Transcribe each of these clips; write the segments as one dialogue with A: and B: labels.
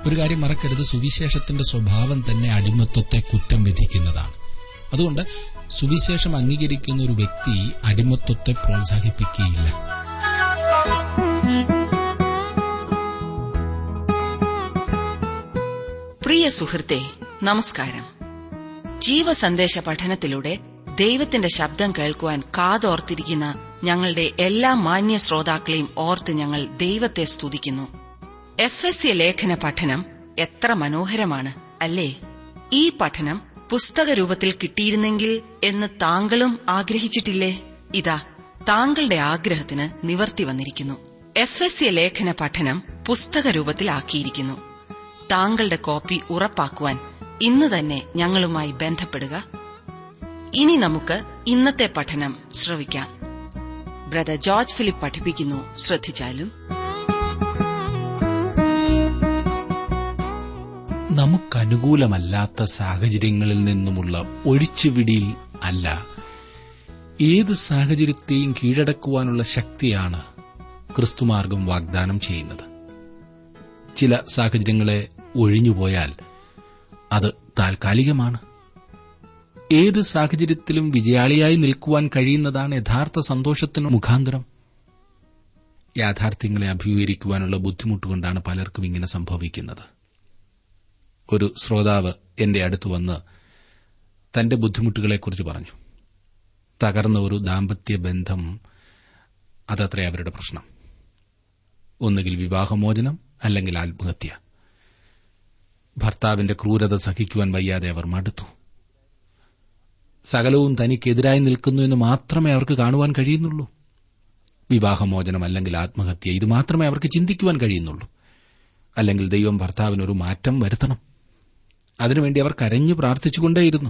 A: ഒരു കാര്യം മറക്കരുത് സുവിശേഷത്തിന്റെ സ്വഭാവം തന്നെ അടിമത്വത്തെ കുറ്റം വിധിക്കുന്നതാണ് അതുകൊണ്ട് സുവിശേഷം അംഗീകരിക്കുന്ന ഒരു വ്യക്തി അടിമത്വത്തെ പ്രോത്സാഹിപ്പിക്കുകയില്ല
B: പ്രിയ സുഹൃത്തെ നമസ്കാരം ജീവസന്ദേശ പഠനത്തിലൂടെ ദൈവത്തിന്റെ ശബ്ദം കേൾക്കുവാൻ കാതോർത്തിരിക്കുന്ന ഞങ്ങളുടെ എല്ലാ മാന്യ ശ്രോതാക്കളെയും ഓർത്ത് ഞങ്ങൾ ദൈവത്തെ സ്തുതിക്കുന്നു എഫ് എസ് സി ലേഖന പഠനം എത്ര മനോഹരമാണ് അല്ലേ ഈ പഠനം പുസ്തക രൂപത്തിൽ കിട്ടിയിരുന്നെങ്കിൽ എന്ന് താങ്കളും ആഗ്രഹിച്ചിട്ടില്ലേ ഇതാ താങ്കളുടെ ആഗ്രഹത്തിന് നിവർത്തി വന്നിരിക്കുന്നു എഫ് എസ് സി ലേഖന പഠനം പുസ്തക രൂപത്തിലാക്കിയിരിക്കുന്നു താങ്കളുടെ കോപ്പി ഉറപ്പാക്കുവാൻ ഇന്ന് തന്നെ ഞങ്ങളുമായി ബന്ധപ്പെടുക ഇനി നമുക്ക് ഇന്നത്തെ പഠനം ശ്രവിക്കാം ബ്രദർ ജോർജ് ഫിലിപ്പ് പഠിപ്പിക്കുന്നു ശ്രദ്ധിച്ചാലും
A: നമുക്കനുകൂലമല്ലാത്ത സാഹചര്യങ്ങളിൽ നിന്നുമുള്ള ഒഴിച്ചുവിടിയിൽ അല്ല ഏത് സാഹചര്യത്തെയും കീഴടക്കുവാനുള്ള ശക്തിയാണ് ക്രിസ്തുമാർഗം വാഗ്ദാനം ചെയ്യുന്നത് ചില സാഹചര്യങ്ങളെ ഒഴിഞ്ഞുപോയാൽ അത് താൽക്കാലികമാണ് ഏത് സാഹചര്യത്തിലും വിജയാളിയായി നിൽക്കുവാൻ കഴിയുന്നതാണ് യഥാർത്ഥ സന്തോഷത്തിന് മുഖാന്തരം യാഥാർത്ഥ്യങ്ങളെ അഭിമുഖീകരിക്കുവാനുള്ള ബുദ്ധിമുട്ടുകൊണ്ടാണ് പലർക്കും ഇങ്ങനെ സംഭവിക്കുന്നത് ഒരു ശ്രോതാവ് എന്റെ അടുത്ത് വന്ന് തന്റെ ബുദ്ധിമുട്ടുകളെക്കുറിച്ച് പറഞ്ഞു തകർന്ന ഒരു ദാമ്പത്യ ബന്ധം അതത്രേ അവരുടെ പ്രശ്നം ഒന്നുകിൽ വിവാഹമോചനം അല്ലെങ്കിൽ ആത്മഹത്യ ഭർത്താവിന്റെ ക്രൂരത സഹിക്കുവാൻ വയ്യാതെ അവർ മടുത്തു സകലവും തനിക്കെതിരായി നിൽക്കുന്നു എന്ന് മാത്രമേ അവർക്ക് കാണുവാൻ കഴിയുന്നുള്ളൂ വിവാഹമോചനം അല്ലെങ്കിൽ ആത്മഹത്യ ഇത് മാത്രമേ അവർക്ക് ചിന്തിക്കുവാൻ കഴിയുന്നുള്ളൂ അല്ലെങ്കിൽ ദൈവം ഭർത്താവിനൊരു മാറ്റം വരുത്തണം അതിനുവേണ്ടി അവർ കരഞ്ഞു പ്രാർത്ഥിച്ചുകൊണ്ടേയിരുന്നു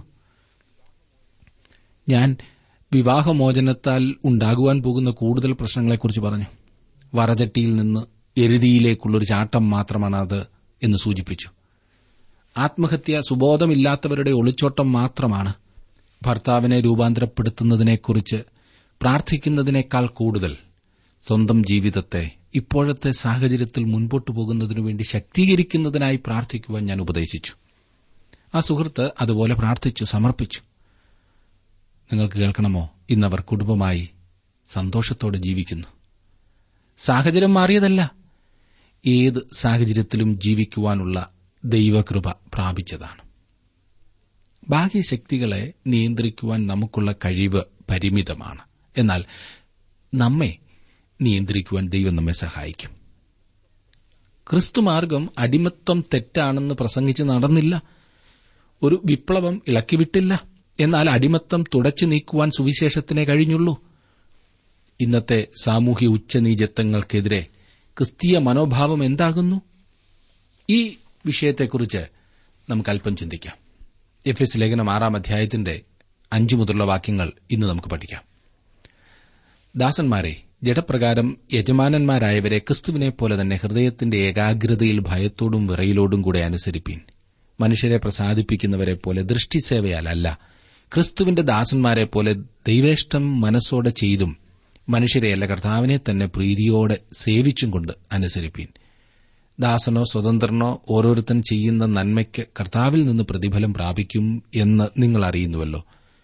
A: ഞാൻ വിവാഹമോചനത്താൽ ഉണ്ടാകുവാൻ പോകുന്ന കൂടുതൽ പ്രശ്നങ്ങളെക്കുറിച്ച് പറഞ്ഞു വറചട്ടിയിൽ നിന്ന് എരുതിയിലേക്കുള്ളൊരു ചാട്ടം മാത്രമാണ് അത് എന്ന് സൂചിപ്പിച്ചു ആത്മഹത്യ സുബോധമില്ലാത്തവരുടെ ഒളിച്ചോട്ടം മാത്രമാണ് ഭർത്താവിനെ രൂപാന്തരപ്പെടുത്തുന്നതിനെക്കുറിച്ച് പ്രാർത്ഥിക്കുന്നതിനേക്കാൾ കൂടുതൽ സ്വന്തം ജീവിതത്തെ ഇപ്പോഴത്തെ സാഹചര്യത്തിൽ മുൻപോട്ടു പോകുന്നതിനു വേണ്ടി ശക്തീകരിക്കുന്നതിനായി പ്രാർത്ഥിക്കുവാൻ ഞാൻ ഉപദേശിച്ചു ആ സുഹൃത്ത് അതുപോലെ പ്രാർത്ഥിച്ചു സമർപ്പിച്ചു നിങ്ങൾക്ക് കേൾക്കണമോ ഇന്നവർ കുടുംബമായി സന്തോഷത്തോടെ ജീവിക്കുന്നു സാഹചര്യം മാറിയതല്ല ഏത് സാഹചര്യത്തിലും ജീവിക്കുവാനുള്ള ദൈവകൃപ പ്രാപിച്ചതാണ് ബാഹ്യശക്തികളെ നിയന്ത്രിക്കുവാൻ നമുക്കുള്ള കഴിവ് പരിമിതമാണ് എന്നാൽ നമ്മെ നിയന്ത്രിക്കുവാൻ ദൈവം നമ്മെ സഹായിക്കും ക്രിസ്തുമാർഗം അടിമത്വം തെറ്റാണെന്ന് പ്രസംഗിച്ച് നടന്നില്ല ഒരു വിപ്ലവം ഇളക്കിവിട്ടില്ല എന്നാൽ അടിമത്തം തുടച്ചു നീക്കുവാൻ സുവിശേഷത്തിനെ കഴിഞ്ഞുള്ളൂ ഇന്നത്തെ സാമൂഹ്യ ഉച്ചനീചത്വങ്ങൾക്കെതിരെ ക്രിസ്തീയ മനോഭാവം എന്താകുന്നു ഈ വിഷയത്തെക്കുറിച്ച് നമുക്ക് അല്പം ചിന്തിക്കാം എഫ് എസ് ലേഖനം ആറാം അധ്യായത്തിന്റെ അഞ്ചു മുതലുള്ള വാക്യങ്ങൾ ഇന്ന് നമുക്ക് പഠിക്കാം ദാസന്മാരെ ജഡപ്രകാരം യജമാനന്മാരായവരെ ക്രിസ്തുവിനെ പോലെ തന്നെ ഹൃദയത്തിന്റെ ഏകാഗ്രതയിൽ ഭയത്തോടും വിറയിലോടും കൂടെ അനുസരിപ്പീൻ മനുഷ്യരെ പ്രസാദിപ്പിക്കുന്നവരെ പോലെ ദൃഷ്ടിസേവയാലല്ല ക്രിസ്തുവിന്റെ ദാസന്മാരെ പോലെ ദൈവേഷ്ടം മനസ്സോടെ ചെയ്തും മനുഷ്യരെയല്ല കർത്താവിനെ തന്നെ പ്രീതിയോടെ സേവിച്ചും കൊണ്ട് അനുസരിപ്പീൻ ദാസനോ സ്വതന്ത്രനോ ഓരോരുത്തൻ ചെയ്യുന്ന നന്മയ്ക്ക് കർത്താവിൽ നിന്ന് പ്രതിഫലം പ്രാപിക്കും എന്ന് നിങ്ങൾ അറിയുന്നുവല്ലോ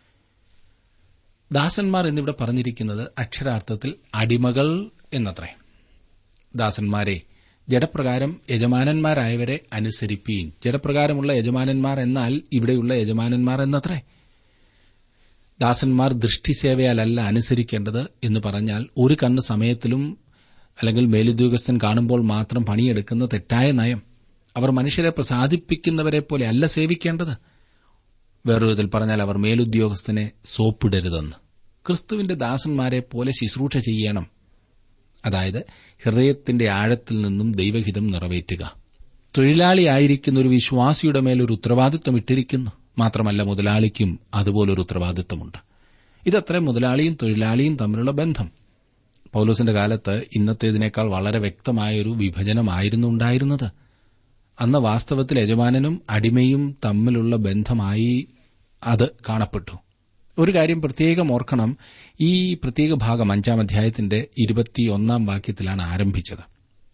A: ദാസന്മാർ എന്നിവിടെ പറഞ്ഞിരിക്കുന്നത് അക്ഷരാർത്ഥത്തിൽ അടിമകൾ എന്നത്രേ ദാസന്മാരെ ജഡപ്രകാരം യജമാനന്മാരായവരെ അനുസരിപ്പീൻ ജഡപ്രകാരമുള്ള യജമാനന്മാർ എന്നാൽ ഇവിടെയുള്ള യജമാനന്മാർ എന്നത്രേ ദാസന്മാർ ദൃഷ്ടിസേവയാലല്ല അനുസരിക്കേണ്ടത് എന്ന് പറഞ്ഞാൽ ഒരു കണ്ണ് സമയത്തിലും അല്ലെങ്കിൽ മേലുദ്യോഗസ്ഥൻ കാണുമ്പോൾ മാത്രം പണിയെടുക്കുന്ന തെറ്റായ നയം അവർ മനുഷ്യരെ പ്രസാദിപ്പിക്കുന്നവരെ പോലെ അല്ല സേവിക്കേണ്ടത് വേറൊരു വിധത്തിൽ പറഞ്ഞാൽ അവർ മേലുദ്യോഗസ്ഥനെ സോപ്പിടരുതെന്ന് ക്രിസ്തുവിന്റെ ദാസന്മാരെ പോലെ ശുശ്രൂഷ ചെയ്യണം അതായത് ഹൃദയത്തിന്റെ ആഴത്തിൽ നിന്നും ദൈവഹിതം നിറവേറ്റുക തൊഴിലാളിയായിരിക്കുന്ന ഒരു വിശ്വാസിയുടെ മേലൊരു ഉത്തരവാദിത്വം ഇട്ടിരിക്കുന്നു മാത്രമല്ല മുതലാളിക്കും അതുപോലൊരു ഉത്തരവാദിത്വമുണ്ട് ഇതത്ര മുതലാളിയും തൊഴിലാളിയും തമ്മിലുള്ള ബന്ധം പൌലോസിന്റെ കാലത്ത് ഇന്നത്തേതിനേക്കാൾ വളരെ വ്യക്തമായൊരു വിഭജനമായിരുന്നു ഉണ്ടായിരുന്നത് അന്ന് വാസ്തവത്തിൽ യജമാനനും അടിമയും തമ്മിലുള്ള ബന്ധമായി അത് കാണപ്പെട്ടു ഒരു കാര്യം പ്രത്യേകം ഓർക്കണം ഈ പ്രത്യേക ഭാഗം അഞ്ചാം അധ്യായത്തിന്റെ ഇരുപത്തിയൊന്നാം വാക്യത്തിലാണ് ആരംഭിച്ചത്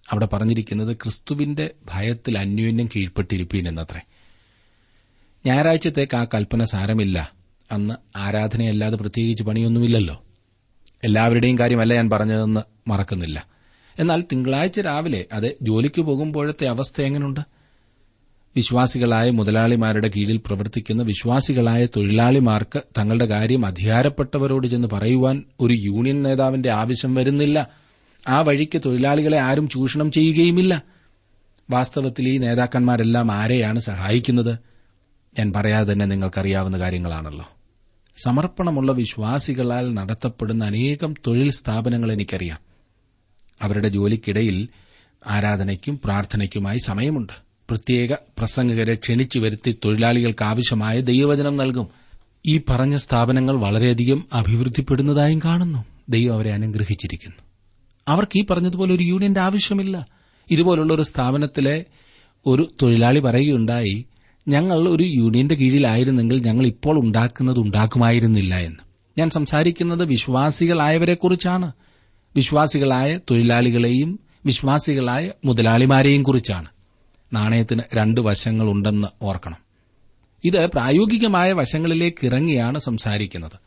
A: അവിടെ പറഞ്ഞിരിക്കുന്നത് ക്രിസ്തുവിന്റെ ഭയത്തിൽ അന്യോന്യം കീഴ്പ്പെട്ടിരിപ്പീൻ എന്നത്രേ ഞായറാഴ്ചത്തേക്ക് ആ കൽപ്പന സാരമില്ല അന്ന് ആരാധനയല്ലാതെ പ്രത്യേകിച്ച് പണിയൊന്നുമില്ലല്ലോ എല്ലാവരുടെയും കാര്യമല്ല ഞാൻ പറഞ്ഞതെന്ന് മറക്കുന്നില്ല എന്നാൽ തിങ്കളാഴ്ച രാവിലെ അത് ജോലിക്ക് പോകുമ്പോഴത്തെ അവസ്ഥ എങ്ങനെയുണ്ട് വിശ്വാസികളായ മുതലാളിമാരുടെ കീഴിൽ പ്രവർത്തിക്കുന്ന വിശ്വാസികളായ തൊഴിലാളിമാർക്ക് തങ്ങളുടെ കാര്യം അധികാരപ്പെട്ടവരോട് ചെന്ന് പറയുവാൻ ഒരു യൂണിയൻ നേതാവിന്റെ ആവശ്യം വരുന്നില്ല ആ വഴിക്ക് തൊഴിലാളികളെ ആരും ചൂഷണം ചെയ്യുകയുമില്ല വാസ്തവത്തിൽ ഈ നേതാക്കന്മാരെല്ലാം ആരെയാണ് സഹായിക്കുന്നത് ഞാൻ പറയാതെ തന്നെ നിങ്ങൾക്കറിയാവുന്ന കാര്യങ്ങളാണല്ലോ സമർപ്പണമുള്ള വിശ്വാസികളാൽ നടത്തപ്പെടുന്ന അനേകം തൊഴിൽ സ്ഥാപനങ്ങൾ എനിക്കറിയാം അവരുടെ ജോലിക്കിടയിൽ ആരാധനയ്ക്കും പ്രാർത്ഥനയ്ക്കുമായി സമയമുണ്ട് പ്രത്യേക പ്രസംഗകരെ ക്ഷണിച്ചു വരുത്തി തൊഴിലാളികൾക്ക് ആവശ്യമായ ദൈവവചനം നൽകും ഈ പറഞ്ഞ സ്ഥാപനങ്ങൾ വളരെയധികം അഭിവൃദ്ധിപ്പെടുന്നതായും കാണുന്നു ദൈവം അവരെ അനുഗ്രഹിച്ചിരിക്കുന്നു അവർക്ക് ഈ പറഞ്ഞതുപോലെ ഒരു യൂണിയന്റെ ആവശ്യമില്ല ഇതുപോലുള്ള ഒരു സ്ഥാപനത്തിലെ ഒരു തൊഴിലാളി പറയുകയുണ്ടായി ഞങ്ങൾ ഒരു യൂണിയന്റെ കീഴിലായിരുന്നെങ്കിൽ ഞങ്ങൾ ഇപ്പോൾ ഉണ്ടാക്കുന്നത് ഉണ്ടാക്കുമായിരുന്നില്ല എന്ന് ഞാൻ സംസാരിക്കുന്നത് വിശ്വാസികളായവരെക്കുറിച്ചാണ് വിശ്വാസികളായ തൊഴിലാളികളെയും വിശ്വാസികളായ മുതലാളിമാരെയും കുറിച്ചാണ് നാണയത്തിന് രണ്ട് വശങ്ങളുണ്ടെന്ന് ഓർക്കണം ഇത് പ്രായോഗികമായ വശങ്ങളിലേക്ക് ഇറങ്ങിയാണ് സംസാരിക്കുന്നത്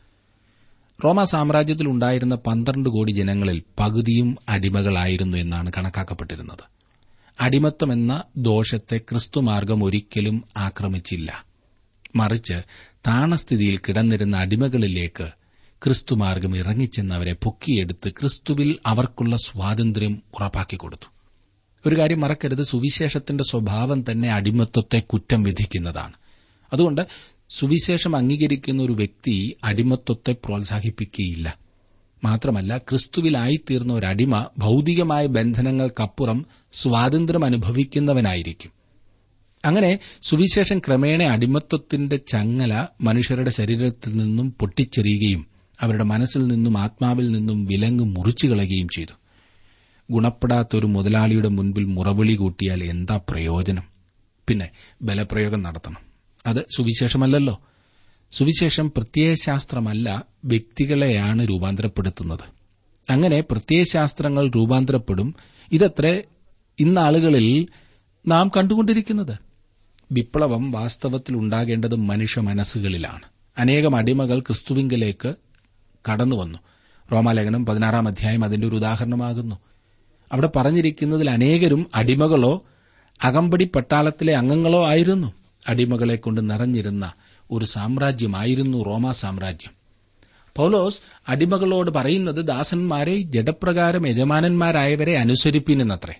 A: റോമ സാമ്രാജ്യത്തിൽ ഉണ്ടായിരുന്ന പന്ത്രണ്ട് കോടി ജനങ്ങളിൽ പകുതിയും അടിമകളായിരുന്നു എന്നാണ് കണക്കാക്കപ്പെട്ടിരുന്നത് അടിമത്തം എന്ന ദോഷത്തെ ക്രിസ്തുമാർഗം ഒരിക്കലും ആക്രമിച്ചില്ല മറിച്ച് താണസ്ഥിതിയിൽ കിടന്നിരുന്ന അടിമകളിലേക്ക് ക്രിസ്തുമാർഗം ഇറങ്ങിച്ചെന്ന് അവരെ പൊക്കിയെടുത്ത് ക്രിസ്തുവിൽ അവർക്കുള്ള സ്വാതന്ത്ര്യം ഉറപ്പാക്കിക്കൊടുത്തു ഒരു കാര്യം മറക്കരുത് സുവിശേഷത്തിന്റെ സ്വഭാവം തന്നെ അടിമത്വത്തെ കുറ്റം വിധിക്കുന്നതാണ് അതുകൊണ്ട് സുവിശേഷം അംഗീകരിക്കുന്ന ഒരു വ്യക്തി അടിമത്വത്തെ പ്രോത്സാഹിപ്പിക്കുകയില്ല മാത്രമല്ല ക്രിസ്തുവിലായിത്തീർന്ന ഒരു അടിമ ഭൌതികമായ ബന്ധനങ്ങൾക്കപ്പുറം സ്വാതന്ത്ര്യം അനുഭവിക്കുന്നവനായിരിക്കും അങ്ങനെ സുവിശേഷം ക്രമേണ അടിമത്വത്തിന്റെ ചങ്ങല മനുഷ്യരുടെ ശരീരത്തിൽ നിന്നും പൊട്ടിച്ചെറിയുകയും അവരുടെ മനസ്സിൽ നിന്നും ആത്മാവിൽ നിന്നും വിലങ്ങ് മുറിച്ചു കളയുകയും ചെയ്തു ഗുണപ്പെടാത്തൊരു മുതലാളിയുടെ മുൻപിൽ മുറവിളി കൂട്ടിയാൽ എന്താ പ്രയോജനം പിന്നെ ബലപ്രയോഗം നടത്തണം അത് സുവിശേഷമല്ലല്ലോ സുവിശേഷം പ്രത്യയശാസ്ത്രമല്ല വ്യക്തികളെയാണ് രൂപാന്തരപ്പെടുത്തുന്നത് അങ്ങനെ പ്രത്യയശാസ്ത്രങ്ങൾ രൂപാന്തരപ്പെടും ഇതത്രേ ഇന്നാളുകളിൽ നാം കണ്ടുകൊണ്ടിരിക്കുന്നത് വിപ്ലവം വാസ്തവത്തിൽ ഉണ്ടാകേണ്ടത് മനുഷ്യ മനസ്സുകളിലാണ് അനേകം അടിമകൾ ക്രിസ്തുവിങ്കലേക്ക് കടന്നുവന്നു റോമാലേഖനം പതിനാറാം അധ്യായം അതിന്റെ ഒരു ഉദാഹരണമാകുന്നു അവിടെ പറഞ്ഞിരിക്കുന്നതിൽ അനേകരും അടിമകളോ അകമ്പടി പട്ടാളത്തിലെ അംഗങ്ങളോ ആയിരുന്നു അടിമകളെ കൊണ്ട് നിറഞ്ഞിരുന്ന ഒരു സാമ്രാജ്യമായിരുന്നു റോമാ സാമ്രാജ്യം പൌലോസ് അടിമകളോട് പറയുന്നത് ദാസന്മാരെ ജഡപ്രകാരം യജമാനന്മാരായവരെ അനുസരിപ്പീനെന്നത്രേ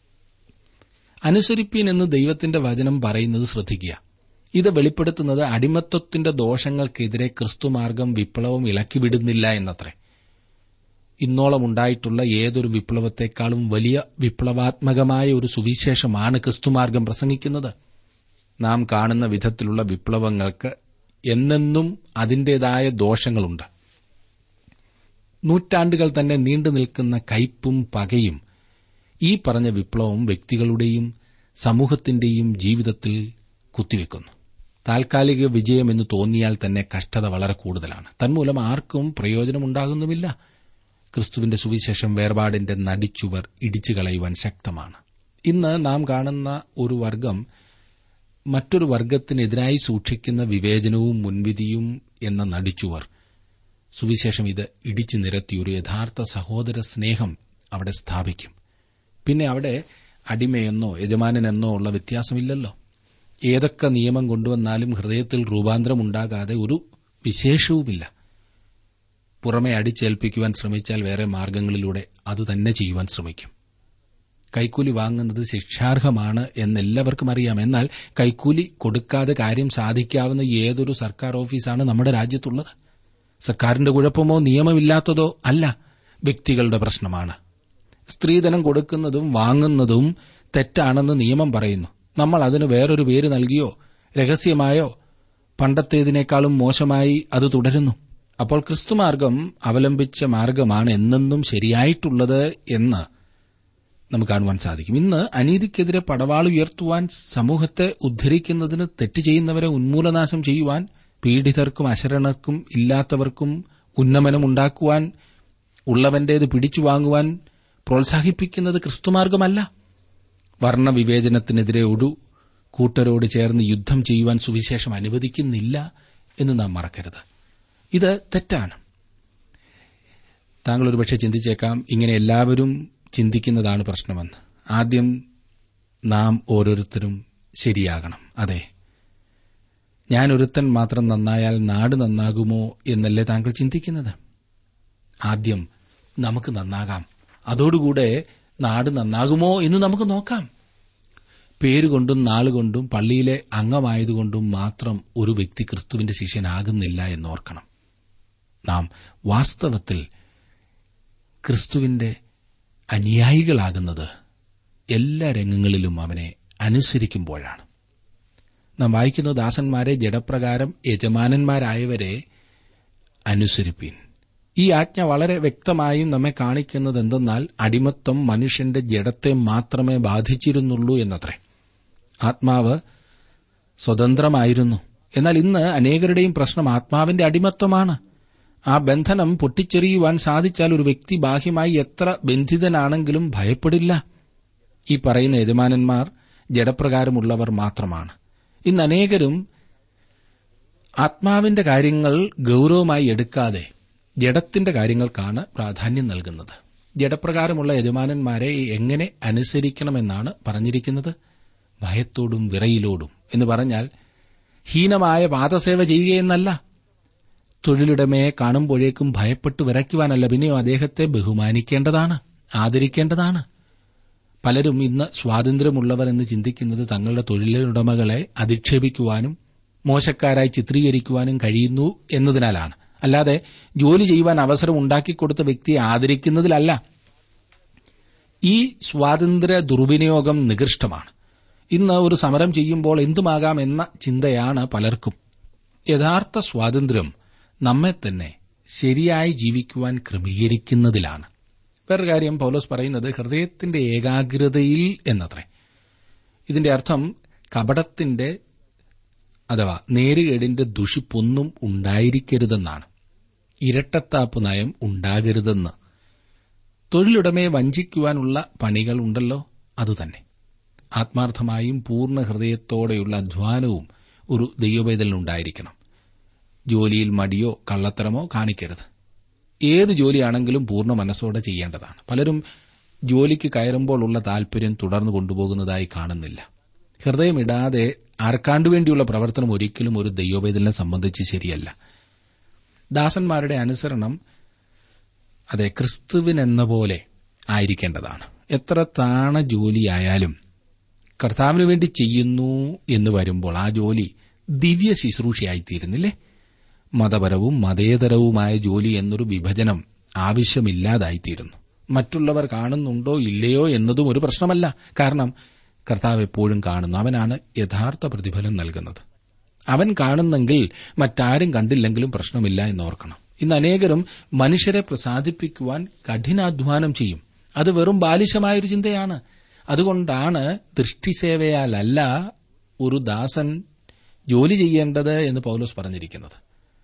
A: അനുസരിപ്പീൻ എന്ന് ദൈവത്തിന്റെ വചനം പറയുന്നത് ശ്രദ്ധിക്കുക ഇത് വെളിപ്പെടുത്തുന്നത് അടിമത്വത്തിന്റെ ദോഷങ്ങൾക്കെതിരെ ക്രിസ്തുമാർഗം വിപ്ലവം ഇളക്കിവിടുന്നില്ല എന്നത്രേ ഇന്നോളം ഉണ്ടായിട്ടുള്ള ഏതൊരു വിപ്ലവത്തെക്കാളും വലിയ വിപ്ലവാത്മകമായ ഒരു സുവിശേഷമാണ് ക്രിസ്തുമാർഗം പ്രസംഗിക്കുന്നത് നാം കാണുന്ന വിധത്തിലുള്ള വിപ്ലവങ്ങൾക്ക് എന്നെന്നും അതിന്റേതായ ദോഷങ്ങളുണ്ട് നൂറ്റാണ്ടുകൾ തന്നെ നീണ്ടു നിൽക്കുന്ന കയ്പും പകയും ഈ പറഞ്ഞ വിപ്ലവം വ്യക്തികളുടെയും സമൂഹത്തിന്റെയും ജീവിതത്തിൽ കുത്തിവെക്കുന്നു താൽക്കാലിക വിജയമെന്ന് തോന്നിയാൽ തന്നെ കഷ്ടത വളരെ കൂടുതലാണ് തന്മൂലം ആർക്കും പ്രയോജനമുണ്ടാകുന്നുമില്ല ക്രിസ്തുവിന്റെ സുവിശേഷം വേർപാടിന്റെ നടിച്ചുവർ ഇടിച്ചു കളയുവാൻ ശക്തമാണ് ഇന്ന് നാം കാണുന്ന ഒരു വർഗം മറ്റൊരു വർഗത്തിനെതിരായി സൂക്ഷിക്കുന്ന വിവേചനവും മുൻവിധിയും എന്ന നടിച്ചുവർ സുവിശേഷം ഇത് ഇടിച്ചു നിരത്തി ഒരു യഥാർത്ഥ സഹോദര സ്നേഹം അവിടെ സ്ഥാപിക്കും പിന്നെ അവിടെ അടിമയെന്നോ യജമാനെന്നോ ഉള്ള വ്യത്യാസമില്ലല്ലോ ഏതൊക്കെ നിയമം കൊണ്ടുവന്നാലും ഹൃദയത്തിൽ രൂപാന്തരം ഉണ്ടാകാതെ ഒരു വിശേഷവുമില്ല പുറമെ അടിച്ചേൽപ്പിക്കുവാൻ ശ്രമിച്ചാൽ വേറെ മാർഗങ്ങളിലൂടെ അത് തന്നെ ചെയ്യുവാൻ ശ്രമിക്കും കൈക്കൂലി വാങ്ങുന്നത് ശിക്ഷാർഹമാണ് എന്നെല്ലാവർക്കും അറിയാം എന്നാൽ കൈക്കൂലി കൊടുക്കാതെ കാര്യം സാധിക്കാവുന്ന ഏതൊരു സർക്കാർ ഓഫീസാണ് നമ്മുടെ രാജ്യത്തുള്ളത് സർക്കാരിന്റെ കുഴപ്പമോ നിയമമില്ലാത്തതോ അല്ല വ്യക്തികളുടെ പ്രശ്നമാണ് സ്ത്രീധനം കൊടുക്കുന്നതും വാങ്ങുന്നതും തെറ്റാണെന്ന് നിയമം പറയുന്നു നമ്മൾ അതിന് വേറൊരു പേര് നൽകിയോ രഹസ്യമായോ പണ്ടത്തേതിനേക്കാളും മോശമായി അത് തുടരുന്നു അപ്പോൾ ക്രിസ്തുമാർഗം അവലംബിച്ച മാർഗമാണ് എന്നെന്നും ശരിയായിട്ടുള്ളത് എന്ന് നമുക്ക് കാണുവാൻ സാധിക്കും ഇന്ന് അനീതിക്കെതിരെ പടവാൾ ഉയർത്തുവാൻ സമൂഹത്തെ ഉദ്ധരിക്കുന്നതിന് തെറ്റ് ചെയ്യുന്നവരെ ഉന്മൂലനാശം ചെയ്യുവാൻ പീഡിതർക്കും അശരണർക്കും ഇല്ലാത്തവർക്കും ഉന്നമനമുണ്ടാക്കുവാൻ ഉള്ളവന്റേത് പിടിച്ചു വാങ്ങുവാൻ പ്രോത്സാഹിപ്പിക്കുന്നത് ക്രിസ്തുമാർഗമല്ല വർണ്ണവിവേചനത്തിനെതിരെ ഒരു കൂട്ടരോട് ചേർന്ന് യുദ്ധം ചെയ്യുവാൻ സുവിശേഷം അനുവദിക്കുന്നില്ല എന്ന് നാം മറക്കരുത് ഇത് തെറ്റാണ് താങ്കൾ ഒരുപക്ഷെ ചിന്തിച്ചേക്കാം ഇങ്ങനെ എല്ലാവരും ചിന്തിക്കുന്നതാണ് പ്രശ്നമെന്ന് ആദ്യം നാം ഓരോരുത്തരും ശരിയാകണം അതെ ഞാൻ ഒരുത്തൻ മാത്രം നന്നായാൽ നാട് നന്നാകുമോ എന്നല്ലേ താങ്കൾ ചിന്തിക്കുന്നത് ആദ്യം നമുക്ക് നന്നാകാം അതോടുകൂടെ നാട് നന്നാകുമോ എന്ന് നമുക്ക് നോക്കാം പേരുകൊണ്ടും നാളുകൊണ്ടും പള്ളിയിലെ അംഗമായതുകൊണ്ടും മാത്രം ഒരു വ്യക്തി ക്രിസ്തുവിന്റെ ശിഷ്യനാകുന്നില്ല എന്നോർക്കണം നാം വാസ്തവത്തിൽ ക്രിസ്തുവിന്റെ അനുയായികളാകുന്നത് എല്ലാ രംഗങ്ങളിലും അവനെ അനുസരിക്കുമ്പോഴാണ് നാം വായിക്കുന്ന ദാസന്മാരെ ജഡപ്രകാരം യജമാനന്മാരായവരെ അനുസരിപ്പീൻ ഈ ആജ്ഞ വളരെ വ്യക്തമായും നമ്മെ കാണിക്കുന്നത് എന്തെന്നാൽ അടിമത്വം മനുഷ്യന്റെ ജഡത്തെ മാത്രമേ ബാധിച്ചിരുന്നുള്ളൂ എന്നത്രേ ആത്മാവ് സ്വതന്ത്രമായിരുന്നു എന്നാൽ ഇന്ന് അനേകരുടെയും പ്രശ്നം ആത്മാവിന്റെ അടിമത്വമാണ് ആ ബന്ധനം പൊട്ടിച്ചെറിയുവാൻ സാധിച്ചാൽ ഒരു വ്യക്തി ബാഹ്യമായി എത്ര ബന്ധിതനാണെങ്കിലും ഭയപ്പെടില്ല ഈ പറയുന്ന യജമാനന്മാർ ജഡപ്രകാരമുള്ളവർ മാത്രമാണ് ഇന്ന് അനേകരും ആത്മാവിന്റെ കാര്യങ്ങൾ ഗൌരവമായി എടുക്കാതെ ജഡത്തിന്റെ കാര്യങ്ങൾക്കാണ് പ്രാധാന്യം നൽകുന്നത് ജഡപ്രകാരമുള്ള യജമാനന്മാരെ എങ്ങനെ അനുസരിക്കണമെന്നാണ് പറഞ്ഞിരിക്കുന്നത് ഭയത്തോടും വിറയിലോടും എന്ന് പറഞ്ഞാൽ ഹീനമായ പാദസേവ ചെയ്യുകയെന്നല്ല തൊഴിലുടമയെ കാണുമ്പോഴേക്കും ഭയപ്പെട്ട് വിറയ്ക്കുവാനല്ല പിന്നെയോ അദ്ദേഹത്തെ ബഹുമാനിക്കേണ്ടതാണ് ആദരിക്കേണ്ടതാണ് പലരും ഇന്ന് സ്വാതന്ത്ര്യമുള്ളവർ എന്ന് ചിന്തിക്കുന്നത് തങ്ങളുടെ തൊഴിലുടമകളെ അധിക്ഷേപിക്കുവാനും മോശക്കാരായി ചിത്രീകരിക്കുവാനും കഴിയുന്നു എന്നതിനാലാണ് അല്ലാതെ ജോലി ചെയ്യുവാൻ അവസരം ഉണ്ടാക്കിക്കൊടുത്ത വ്യക്തിയെ ആദരിക്കുന്നതിലല്ല ഈ സ്വാതന്ത്ര്യ ദുർവിനിയോഗം നികൃഷ്ടമാണ് ഇന്ന് ഒരു സമരം ചെയ്യുമ്പോൾ എന്തുമാകാം എന്ന ചിന്തയാണ് പലർക്കും യഥാർത്ഥ സ്വാതന്ത്ര്യം നമ്മെ തന്നെ ശരിയായി ജീവിക്കുവാൻ ക്രമീകരിക്കുന്നതിലാണ് വേറൊരു കാര്യം പൗലോസ് പറയുന്നത് ഹൃദയത്തിന്റെ ഏകാഗ്രതയിൽ എന്നത്രേ ഇതിന്റെ അർത്ഥം കപടത്തിന്റെ അഥവാ നേരുകേടിന്റെ ദുഷിപ്പൊന്നും ഉണ്ടായിരിക്കരുതെന്നാണ് ഇരട്ടത്താപ്പ് നയം ഉണ്ടാകരുതെന്ന് തൊഴിലുടമയെ വഞ്ചിക്കുവാനുള്ള പണികൾ ഉണ്ടല്ലോ അതുതന്നെ ആത്മാർത്ഥമായും പൂർണ്ണ ഹൃദയത്തോടെയുള്ള അധ്വാനവും ഒരു ദൈവവേദലിനുണ്ടായിരിക്കണം ജോലിയിൽ മടിയോ കള്ളത്തരമോ കാണിക്കരുത് ഏത് ജോലിയാണെങ്കിലും പൂർണ്ണ മനസ്സോടെ ചെയ്യേണ്ടതാണ് പലരും ജോലിക്ക് കയറുമ്പോൾ ഉള്ള താൽപര്യം തുടർന്നു കൊണ്ടുപോകുന്നതായി കാണുന്നില്ല ഹൃദയമിടാതെ ആർക്കാണ്ടു വേണ്ടിയുള്ള പ്രവർത്തനം ഒരിക്കലും ഒരു ദൈവവേദലിനെ സംബന്ധിച്ച് ശരിയല്ല ദാസന്മാരുടെ അനുസരണം അതെ ക്രിസ്തുവിനെന്ന പോലെ ആയിരിക്കേണ്ടതാണ് എത്ര താണ ജോലിയായാലും കർത്താവിന് വേണ്ടി ചെയ്യുന്നു എന്ന് വരുമ്പോൾ ആ ജോലി ദിവ്യ ശുശ്രൂഷയായിത്തീരുന്നില്ലേ മതപരവും മതേതരവുമായ ജോലി എന്നൊരു വിഭജനം ആവശ്യമില്ലാതായിത്തീരുന്നു മറ്റുള്ളവർ കാണുന്നുണ്ടോ ഇല്ലയോ എന്നതും ഒരു പ്രശ്നമല്ല കാരണം കർത്താവ് എപ്പോഴും കാണുന്നു അവനാണ് യഥാർത്ഥ പ്രതിഫലം നൽകുന്നത് അവൻ കാണുന്നെങ്കിൽ മറ്റാരും കണ്ടില്ലെങ്കിലും പ്രശ്നമില്ല എന്നോർക്കണം ഇന്ന് അനേകരും മനുഷ്യരെ പ്രസാദിപ്പിക്കുവാൻ കഠിനാധ്വാനം ചെയ്യും അത് വെറും ബാലിശമായൊരു ചിന്തയാണ് അതുകൊണ്ടാണ് ദൃഷ്ടിസേവയാലല്ല ഒരു ദാസൻ ജോലി ചെയ്യേണ്ടത് എന്ന് പൌലോസ് പറഞ്ഞിരിക്കുന്നത്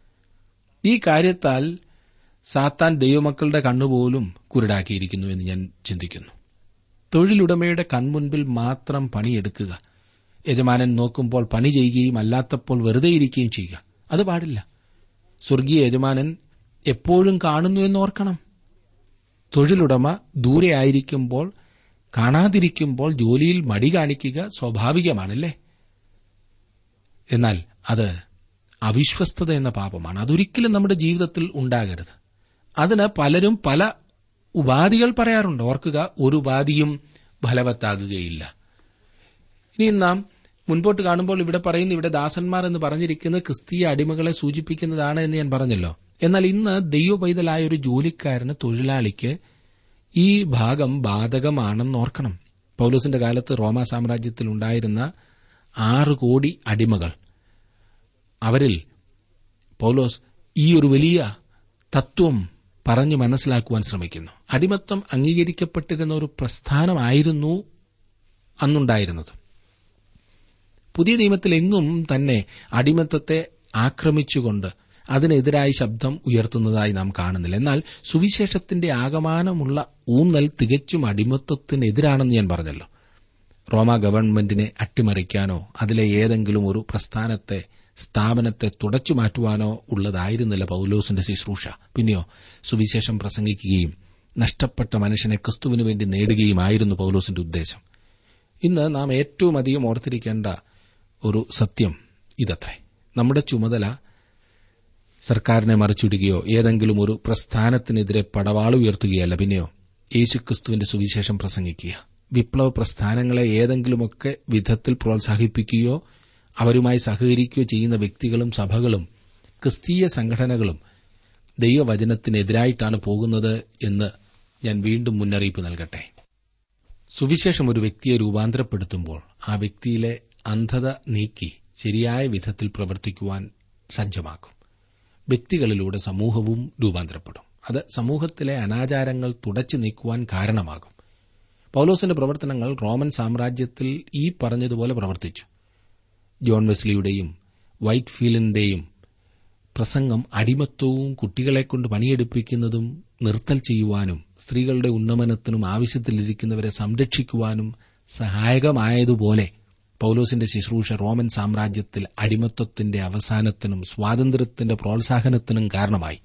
A: ഈ കാര്യത്താൽ സാത്താൻ ദൈവമക്കളുടെ കണ്ണുപോലും കുരുടാക്കിയിരിക്കുന്നു എന്ന് ഞാൻ ചിന്തിക്കുന്നു തൊഴിലുടമയുടെ കൺമുൻപിൽ മാത്രം പണിയെടുക്കുക യജമാനൻ നോക്കുമ്പോൾ പണി ചെയ്യുകയും അല്ലാത്തപ്പോൾ വെറുതെ ഇരിക്കുകയും ചെയ്യുക അത് പാടില്ല സ്വർഗീയ യജമാനൻ എപ്പോഴും കാണുന്നു എന്നോർക്കണം തൊഴിലുടമ ദൂരെയായിരിക്കുമ്പോൾ കാണാതിരിക്കുമ്പോൾ ജോലിയിൽ മടി കാണിക്കുക സ്വാഭാവികമാണല്ലേ എന്നാൽ അത് അവിശ്വസ്തത എന്ന പാപമാണ് അതൊരിക്കലും നമ്മുടെ ജീവിതത്തിൽ ഉണ്ടാകരുത് അതിന് പലരും പല ഉപാധികൾ പറയാറുണ്ട് ഓർക്കുക ഒരു ഉപാധിയും ഫലവത്താകുകയില്ല ഇനി നാം മുൻപോട്ട് കാണുമ്പോൾ ഇവിടെ പറയുന്ന ഇവിടെ ദാസന്മാർ എന്ന് പറഞ്ഞിരിക്കുന്നത് ക്രിസ്തീയ അടിമകളെ സൂചിപ്പിക്കുന്നതാണ് എന്ന് ഞാൻ പറഞ്ഞല്ലോ എന്നാൽ ഇന്ന് ദൈവപൈതലായ ഒരു ജോലിക്കാരന് തൊഴിലാളിക്ക് ഈ ഭാഗം ബാധകമാണെന്ന് ഓർക്കണം പൌലോസിന്റെ കാലത്ത് റോമാ സാമ്രാജ്യത്തിൽ ഉണ്ടായിരുന്ന ആറ് കോടി അടിമകൾ അവരിൽ പൌലോസ് ഈ ഒരു വലിയ തത്വം പറഞ്ഞു മനസ്സിലാക്കുവാൻ ശ്രമിക്കുന്നു അടിമത്വം അംഗീകരിക്കപ്പെട്ടിരുന്ന ഒരു പ്രസ്ഥാനമായിരുന്നു അന്നുണ്ടായിരുന്നത് പുതിയ നിയമത്തിലെങ്ങും തന്നെ അടിമത്തത്തെ ആക്രമിച്ചുകൊണ്ട് അതിനെതിരായി ശബ്ദം ഉയർത്തുന്നതായി നാം കാണുന്നില്ല എന്നാൽ സുവിശേഷത്തിന്റെ ആകമാനമുള്ള ഊന്നൽ തികച്ചും അടിമത്വത്തിനെതിരാണെന്ന് ഞാൻ പറഞ്ഞല്ലോ റോമ ഗവൺമെന്റിനെ അട്ടിമറിക്കാനോ അതിലെ ഏതെങ്കിലും ഒരു പ്രസ്ഥാനത്തെ സ്ഥാപനത്തെ തുടച്ചു മാറ്റുവാനോ ഉള്ളതായിരുന്നില്ല പൌലോസിന്റെ ശുശ്രൂഷ പിന്നെയോ സുവിശേഷം പ്രസംഗിക്കുകയും നഷ്ടപ്പെട്ട മനുഷ്യനെ ക്രിസ്തുവിനു വേണ്ടി നേടുകയുമായിരുന്നു പൌലോസിന്റെ ഉദ്ദേശം ഇന്ന് നാം ഏറ്റവും അധികം ഓർത്തിരിക്കേണ്ട ഒരു സത്യം ഇതത്രേ നമ്മുടെ ചുമതല സർക്കാരിനെ മറിച്ചിടുകയോ ഏതെങ്കിലും ഒരു പ്രസ്ഥാനത്തിനെതിരെ പടവാൾ ഉയർത്തുകയല്ല പിന്നെയോ യേശുക്രിസ്തുവിന്റെ സുവിശേഷം പ്രസംഗിക്കുക വിപ്ലവ പ്രസ്ഥാനങ്ങളെ ഏതെങ്കിലുമൊക്കെ വിധത്തിൽ പ്രോത്സാഹിപ്പിക്കുകയോ അവരുമായി സഹകരിക്കുകയോ ചെയ്യുന്ന വ്യക്തികളും സഭകളും ക്രിസ്തീയ സംഘടനകളും ദൈവവചനത്തിനെതിരായിട്ടാണ് പോകുന്നത് എന്ന് ഞാൻ വീണ്ടും മുന്നറിയിപ്പ് നൽകട്ടെ സുവിശേഷം ഒരു വ്യക്തിയെ രൂപാന്തരപ്പെടുത്തുമ്പോൾ ആ വ്യക്തിയിലെ അന്ധത നീക്കി ശരിയായ വിധത്തിൽ പ്രവർത്തിക്കുവാൻ സജ്ജമാക്കും വ്യക്തികളിലൂടെ സമൂഹവും രൂപാന്തരപ്പെടും അത് സമൂഹത്തിലെ അനാചാരങ്ങൾ തുടച്ചു നീക്കുവാൻ കാരണമാകും പൌലോസിന്റെ പ്രവർത്തനങ്ങൾ റോമൻ സാമ്രാജ്യത്തിൽ ഈ പറഞ്ഞതുപോലെ പ്രവർത്തിച്ചു ജോൺ വെസ്ലിയുടെയും വൈറ്റ് ഫീലിന്റെയും പ്രസംഗം അടിമത്വവും കുട്ടികളെക്കൊണ്ട് പണിയെടുപ്പിക്കുന്നതും നിർത്തൽ ചെയ്യുവാനും സ്ത്രീകളുടെ ഉന്നമനത്തിനും ആവശ്യത്തിലിരിക്കുന്നവരെ സംരക്ഷിക്കുവാനും സഹായകമായതുപോലെ പൌലോസിന്റെ ശുശ്രൂഷ റോമൻ സാമ്രാജ്യത്തിൽ അടിമത്വത്തിന്റെ അവസാനത്തിനും സ്വാതന്ത്ര്യത്തിന്റെ പ്രോത്സാഹനത്തിനും കാരണമായി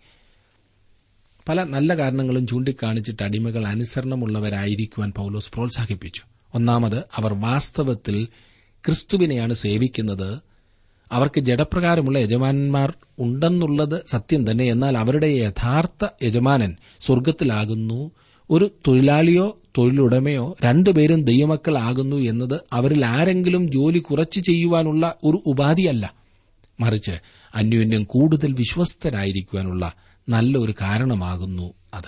A: പല നല്ല കാരണങ്ങളും ചൂണ്ടിക്കാണിച്ചിട്ട് അടിമകൾ അനുസരണമുള്ളവരായിരിക്കുവാൻ പൌലോസ് പ്രോത്സാഹിപ്പിച്ചു ഒന്നാമത് അവർ വാസ്തവത്തിൽ ക്രിസ്തുവിനെയാണ് സേവിക്കുന്നത് അവർക്ക് ജഡപ്രകാരമുള്ള യജമാനന്മാർ ഉണ്ടെന്നുള്ളത് സത്യം തന്നെ എന്നാൽ അവരുടെ യഥാർത്ഥ യജമാനൻ സ്വർഗത്തിലാകുന്നു ഒരു തൊഴിലാളിയോ തൊഴിലുടമയോ രണ്ടുപേരും ദൈവമക്കളാകുന്നു എന്നത് അവരിൽ ആരെങ്കിലും ജോലി കുറച്ച് ചെയ്യുവാനുള്ള ഒരു ഉപാധിയല്ല മറിച്ച് അന്യോന്യം കൂടുതൽ വിശ്വസ്തരായിരിക്കുവാനുള്ള നല്ല ഒരു കാരണമാകുന്നു അത്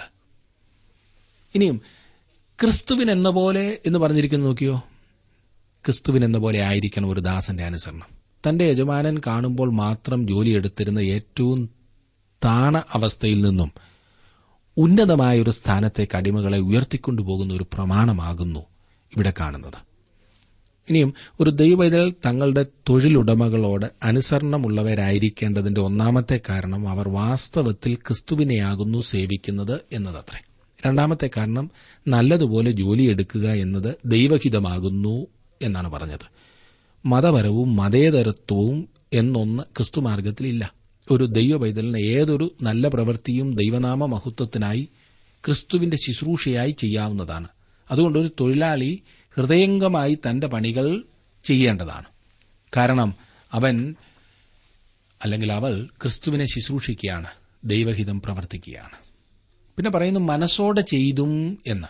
A: ഇനിയും ക്രിസ്തുവിൻ എന്ന പോലെ എന്ന് പറഞ്ഞിരിക്കുന്നു നോക്കിയോ ക്രിസ്തുവിൻ എന്ന പോലെ ആയിരിക്കണം ഒരു ദാസന്റെ അനുസരണം തന്റെ യജമാനൻ കാണുമ്പോൾ മാത്രം ജോലിയെടുത്തിരുന്ന ഏറ്റവും താണ അവസ്ഥയിൽ നിന്നും ഉന്നതമായ ഒരു സ്ഥാനത്തേക്ക് അടിമകളെ ഉയർത്തിക്കൊണ്ടുപോകുന്ന ഒരു പ്രമാണമാകുന്നു ഇവിടെ കാണുന്നത് ഇനിയും ഒരു ദൈവവൈതൽ തങ്ങളുടെ തൊഴിലുടമകളോട് അനുസരണമുള്ളവരായിരിക്കേണ്ടതിന്റെ ഒന്നാമത്തെ കാരണം അവർ വാസ്തവത്തിൽ ക്രിസ്തുവിനെയാകുന്നു സേവിക്കുന്നത് എന്നതത്രേ രണ്ടാമത്തെ കാരണം നല്ലതുപോലെ ജോലിയെടുക്കുക എന്നത് ദൈവഹിതമാകുന്നു എന്നാണ് പറഞ്ഞത് മതപരവും മതേതരത്വവും എന്നൊന്ന് ക്രിസ്തുമാർഗത്തിലില്ല ഒരു ദൈവപൈതലിന് ഏതൊരു നല്ല പ്രവൃത്തിയും ദൈവനാമ മഹത്വത്തിനായി ക്രിസ്തുവിന്റെ ശുശ്രൂഷയായി ചെയ്യാവുന്നതാണ് അതുകൊണ്ട് ഒരു തൊഴിലാളി ഹൃദയംഗമായി തന്റെ പണികൾ ചെയ്യേണ്ടതാണ് കാരണം അവൻ അല്ലെങ്കിൽ അവൾ ക്രിസ്തുവിനെ ശുശ്രൂഷിക്കുകയാണ് ദൈവഹിതം പ്രവർത്തിക്കുകയാണ് പിന്നെ പറയുന്നു മനസ്സോടെ ചെയ്തും എന്ന്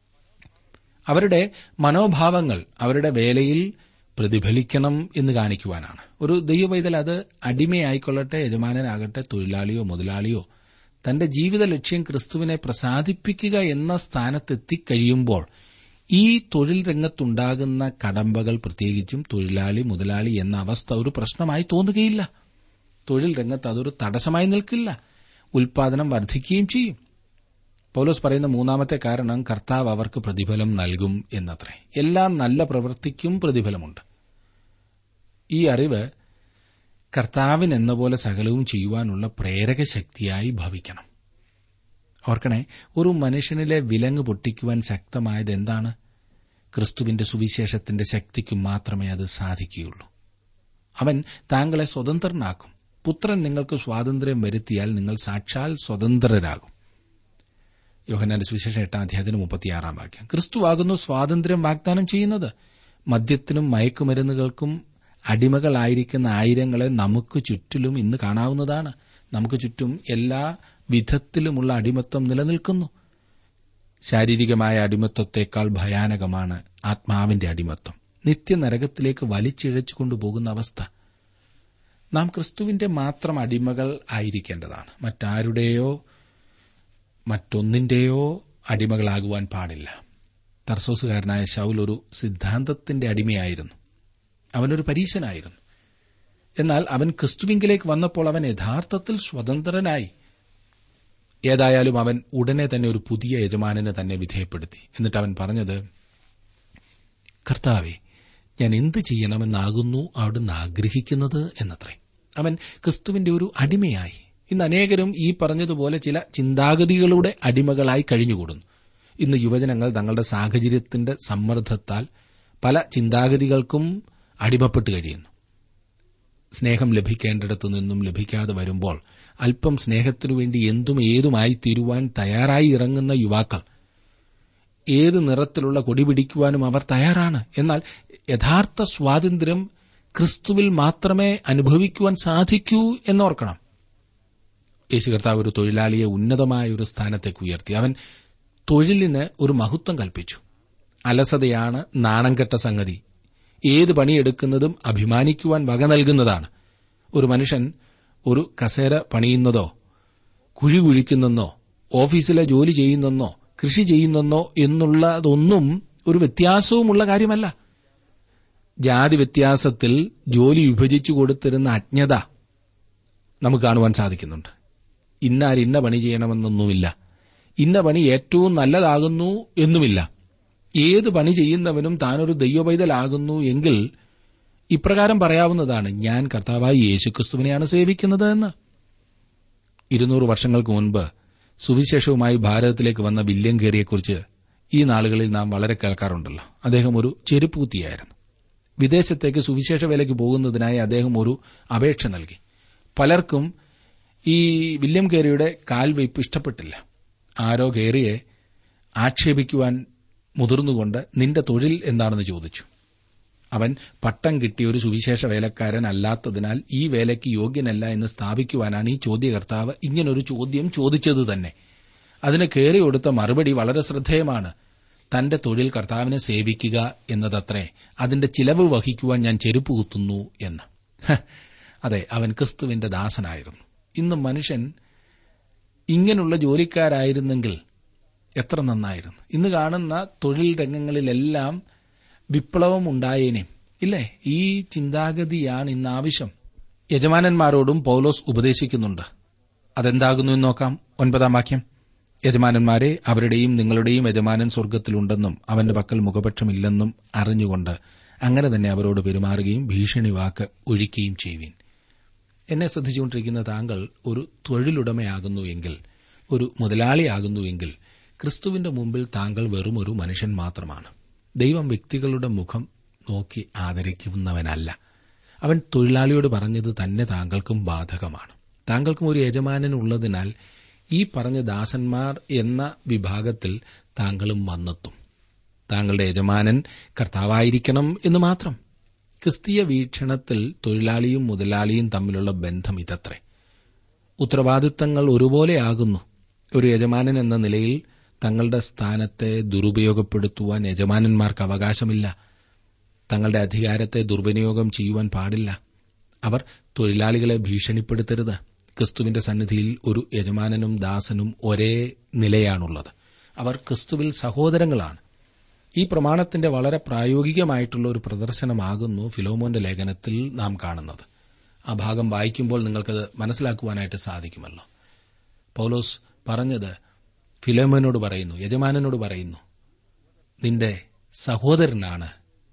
A: അവരുടെ മനോഭാവങ്ങൾ അവരുടെ വേലയിൽ പ്രതിഫലിക്കണം എന്ന് കാണിക്കുവാനാണ് ഒരു ദൈവവൈതൽ അത് അടിമയായിക്കൊള്ളട്ടെ യജമാനനാകട്ടെ തൊഴിലാളിയോ മുതലാളിയോ തന്റെ ജീവിത ലക്ഷ്യം ക്രിസ്തുവിനെ പ്രസാദിപ്പിക്കുക എന്ന സ്ഥാനത്തെത്തിക്കഴിയുമ്പോൾ ഈ തൊഴിൽ രംഗത്തുണ്ടാകുന്ന കടമ്പകൾ പ്രത്യേകിച്ചും തൊഴിലാളി മുതലാളി എന്ന അവസ്ഥ ഒരു പ്രശ്നമായി തോന്നുകയില്ല തൊഴിൽ രംഗത്ത് അതൊരു തടസ്സമായി നിൽക്കില്ല ഉൽപാദനം വർദ്ധിക്കുകയും ചെയ്യും പൌലോസ് പറയുന്ന മൂന്നാമത്തെ കാരണം കർത്താവ് അവർക്ക് പ്രതിഫലം നൽകും എന്നത്രേ എല്ലാ നല്ല പ്രവൃത്തിക്കും പ്രതിഫലമുണ്ട് ഈ അറിവ് കർത്താവിനെന്ന പോലെ സകലവും ചെയ്യുവാനുള്ള പ്രേരക ശക്തിയായി ഭവിക്കണം ഓർക്കണേ ഒരു മനുഷ്യനിലെ വിലങ്ങ് പൊട്ടിക്കുവാൻ ശക്തമായത് എന്താണ് ക്രിസ്തുവിന്റെ സുവിശേഷത്തിന്റെ ശക്തിക്കും മാത്രമേ അത് സാധിക്കുകയുള്ളൂ അവൻ താങ്കളെ സ്വതന്ത്രനാക്കും പുത്രൻ നിങ്ങൾക്ക് സ്വാതന്ത്ര്യം വരുത്തിയാൽ നിങ്ങൾ സാക്ഷാൽ സ്വതന്ത്രരാകും യോഹനാന്റെ സുവിശേഷം എട്ടാം അധ്യായത്തിന് മുപ്പത്തിയാറാം വാക്യം ക്രിസ്തുവാകുന്നു സ്വാതന്ത്ര്യം വാഗ്ദാനം ചെയ്യുന്നത് മദ്യത്തിനും മയക്കുമരുന്നുകൾക്കും അടിമകളായിരിക്കുന്ന ആയിരങ്ങളെ നമുക്ക് ചുറ്റിലും ഇന്ന് കാണാവുന്നതാണ് നമുക്ക് ചുറ്റും എല്ലാ വിധത്തിലുമുള്ള അടിമത്വം നിലനിൽക്കുന്നു ശാരീരികമായ അടിമത്വത്തെക്കാൾ ഭയാനകമാണ് ആത്മാവിന്റെ അടിമത്വം നിത്യനരകത്തിലേക്ക് വലിച്ചിഴച്ചു കൊണ്ടുപോകുന്ന അവസ്ഥ നാം ക്രിസ്തുവിന്റെ മാത്രം അടിമകൾ ആയിരിക്കേണ്ടതാണ് മറ്റാരുടെയോ മറ്റൊന്നിന്റെയോ അടിമകളാകുവാൻ പാടില്ല തർസോസുകാരനായ ശൌൽ ഒരു സിദ്ധാന്തത്തിന്റെ അടിമയായിരുന്നു അവനൊരു പരീശനായിരുന്നു എന്നാൽ അവൻ ക്രിസ്തുവിങ്കിലേക്ക് വന്നപ്പോൾ അവൻ യഥാർത്ഥത്തിൽ സ്വതന്ത്രനായി ഏതായാലും അവൻ ഉടനെ തന്നെ ഒരു പുതിയ യജമാനന് തന്നെ വിധേയപ്പെടുത്തി എന്നിട്ട് അവൻ പറഞ്ഞത് കർത്താവെ ഞാൻ എന്ത് ചെയ്യണമെന്നാകുന്നു അവിടുന്ന് ആഗ്രഹിക്കുന്നത് എന്നത്രേ അവൻ ക്രിസ്തുവിന്റെ ഒരു അടിമയായി ഇന്ന് അനേകരും ഈ പറഞ്ഞതുപോലെ ചില ചിന്താഗതികളുടെ അടിമകളായി കഴിഞ്ഞുകൂടുന്നു ഇന്ന് യുവജനങ്ങൾ തങ്ങളുടെ സാഹചര്യത്തിന്റെ സമ്മർദ്ദത്താൽ പല ചിന്താഗതികൾക്കും അടിമപ്പെട്ട് കഴിയുന്നു സ്നേഹം ലഭിക്കേണ്ടിടത്തു നിന്നും ലഭിക്കാതെ വരുമ്പോൾ അല്പം സ്നേഹത്തിനു വേണ്ടി എന്തും ഏതുമായി തീരുവാൻ തയ്യാറായി ഇറങ്ങുന്ന യുവാക്കൾ ഏത് നിറത്തിലുള്ള കൊടി പിടിക്കുവാനും അവർ തയ്യാറാണ് എന്നാൽ യഥാർത്ഥ സ്വാതന്ത്ര്യം ക്രിസ്തുവിൽ മാത്രമേ അനുഭവിക്കുവാൻ സാധിക്കൂ എന്നോർക്കണം യേശു കർത്താവ് ഒരു തൊഴിലാളിയെ ഉന്നതമായ ഒരു സ്ഥാനത്തേക്ക് ഉയർത്തി അവൻ തൊഴിലിന് ഒരു മഹത്വം കൽപ്പിച്ചു അലസതയാണ് നാണംകെട്ട സംഗതി ഏത് പണിയെടുക്കുന്നതും അഭിമാനിക്കുവാൻ വക നൽകുന്നതാണ് ഒരു മനുഷ്യൻ ഒരു കസേര പണിയുന്നതോ കുഴി കുഴിക്കുന്നെന്നോ ഓഫീസിലെ ജോലി ചെയ്യുന്നെന്നോ കൃഷി ചെയ്യുന്നെന്നോ എന്നുള്ളതൊന്നും ഒരു വ്യത്യാസവുമുള്ള കാര്യമല്ല ജാതി വ്യത്യാസത്തിൽ ജോലി വിഭജിച്ചു കൊടുത്തിരുന്ന അജ്ഞത നമുക്ക് കാണുവാൻ സാധിക്കുന്നുണ്ട് ഇന്നാർ ഇന്ന പണി ചെയ്യണമെന്നൊന്നുമില്ല ഇന്ന പണി ഏറ്റവും നല്ലതാകുന്നു എന്നുമില്ല ഏത് പണി ചെയ്യുന്നവനും താനൊരു ദൈവപൈതലാകുന്നു എങ്കിൽ ഇപ്രകാരം പറയാവുന്നതാണ് ഞാൻ കർത്താവായി യേശുക്രിസ്തുവിനെയാണ് സേവിക്കുന്നത് എന്ന് ഇരുന്നൂറ് വർഷങ്ങൾക്ക് മുൻപ് സുവിശേഷവുമായി ഭാരതത്തിലേക്ക് വന്ന വില്യം കേറിയെക്കുറിച്ച് ഈ നാളുകളിൽ നാം വളരെ കേൾക്കാറുണ്ടല്ലോ അദ്ദേഹം ഒരു ചെരുപ്പൂത്തിയായിരുന്നു വിദേശത്തേക്ക് സുവിശേഷ വേലയ്ക്ക് പോകുന്നതിനായി അദ്ദേഹം ഒരു അപേക്ഷ നൽകി പലർക്കും ഈ വില്യം കേറിയുടെ കാൽവയ്പ് ഇഷ്ടപ്പെട്ടില്ല ആരോ കേറിയെ ആക്ഷേപിക്കുവാൻ മുതിർന്നുകൊണ്ട് നിന്റെ തൊഴിൽ എന്താണെന്ന് ചോദിച്ചു അവൻ പട്ടം കിട്ടിയ ഒരു സുവിശേഷ വേലക്കാരൻ അല്ലാത്തതിനാൽ ഈ വേലയ്ക്ക് യോഗ്യനല്ല എന്ന് സ്ഥാപിക്കുവാനാണ് ഈ ചോദ്യകർത്താവ് ഇങ്ങനൊരു ചോദ്യം ചോദിച്ചത് തന്നെ അതിന് കയറി കൊടുത്ത മറുപടി വളരെ ശ്രദ്ധേയമാണ് തന്റെ തൊഴിൽ കർത്താവിനെ സേവിക്കുക എന്നതത്രേ അതിന്റെ ചിലവ് വഹിക്കുവാൻ ഞാൻ ചെരുപ്പ് കുത്തുന്നു എന്ന് ഹ, അതെ അവൻ ക്രിസ്തുവിന്റെ ദാസനായിരുന്നു ഇന്ന് മനുഷ്യൻ ഇങ്ങനെയുള്ള ജോലിക്കാരായിരുന്നെങ്കിൽ എത്ര നന്നായിരുന്നു ഇന്ന് കാണുന്ന തൊഴിൽ രംഗങ്ങളിലെല്ലാം വിപ്ലവം ഉണ്ടായേനെ ഇല്ലേ ഈ ചിന്താഗതിയാണ് ഇന്ന് ആവശ്യം യജമാനന്മാരോടും പൌലോസ് ഉപദേശിക്കുന്നുണ്ട് അതെന്താകുന്നു എന്ന് നോക്കാം ഒൻപതാം വാക്യം യജമാനന്മാരെ അവരുടെയും നിങ്ങളുടെയും യജമാനൻ സ്വർഗ്ഗത്തിലുണ്ടെന്നും അവന്റെ പക്കൽ മുഖപക്ഷമില്ലെന്നും അറിഞ്ഞുകൊണ്ട് അങ്ങനെ തന്നെ അവരോട് പെരുമാറുകയും ഭീഷണി വാക്ക് ഒഴിക്കുകയും ചെയ്യുവിൻ എന്നെ ശ്രദ്ധിച്ചുകൊണ്ടിരിക്കുന്ന താങ്കൾ ഒരു തൊഴിലുടമയാകുന്നു എങ്കിൽ ഒരു മുതലാളിയാകുന്നു എങ്കിൽ ക്രിസ്തുവിന്റെ മുമ്പിൽ താങ്കൾ വെറും ഒരു മനുഷ്യൻ മാത്രമാണ് ദൈവം വ്യക്തികളുടെ മുഖം നോക്കി ആദരിക്കുന്നവനല്ല അവൻ തൊഴിലാളിയോട് പറഞ്ഞത് തന്നെ താങ്കൾക്കും ബാധകമാണ് താങ്കൾക്കും ഒരു യജമാനൻ ഉള്ളതിനാൽ ഈ പറഞ്ഞ ദാസന്മാർ എന്ന വിഭാഗത്തിൽ താങ്കളും വന്നെത്തും താങ്കളുടെ യജമാനൻ കർത്താവായിരിക്കണം എന്ന് മാത്രം ക്രിസ്തീയ വീക്ഷണത്തിൽ തൊഴിലാളിയും മുതലാളിയും തമ്മിലുള്ള ബന്ധം ഇതത്രേ ഉത്തരവാദിത്തങ്ങൾ ഒരുപോലെയാകുന്നു ഒരു യജമാനൻ എന്ന നിലയിൽ തങ്ങളുടെ സ്ഥാനത്തെ ദുരുപയോഗപ്പെടുത്തുവാൻ യജമാനന്മാർക്ക് അവകാശമില്ല തങ്ങളുടെ അധികാരത്തെ ദുർവിനിയോഗം ചെയ്യുവാൻ പാടില്ല അവർ തൊഴിലാളികളെ ഭീഷണിപ്പെടുത്തരുത് ക്രിസ്തുവിന്റെ സന്നിധിയിൽ ഒരു യജമാനനും ദാസനും ഒരേ നിലയാണുള്ളത് അവർ ക്രിസ്തുവിൽ സഹോദരങ്ങളാണ് ഈ പ്രമാണത്തിന്റെ വളരെ പ്രായോഗികമായിട്ടുള്ള ഒരു പ്രദർശനമാകുന്നു ഫിലോമോന്റെ ലേഖനത്തിൽ നാം കാണുന്നത് ആ ഭാഗം വായിക്കുമ്പോൾ നിങ്ങൾക്കത് മനസ്സിലാക്കുവാനായിട്ട് സാധിക്കുമല്ലോ പൌലോസ് പറഞ്ഞത് ഫിലോമോനോട് പറയുന്നു യജമാനനോട് പറയുന്നു നിന്റെ സഹോദരനാണ്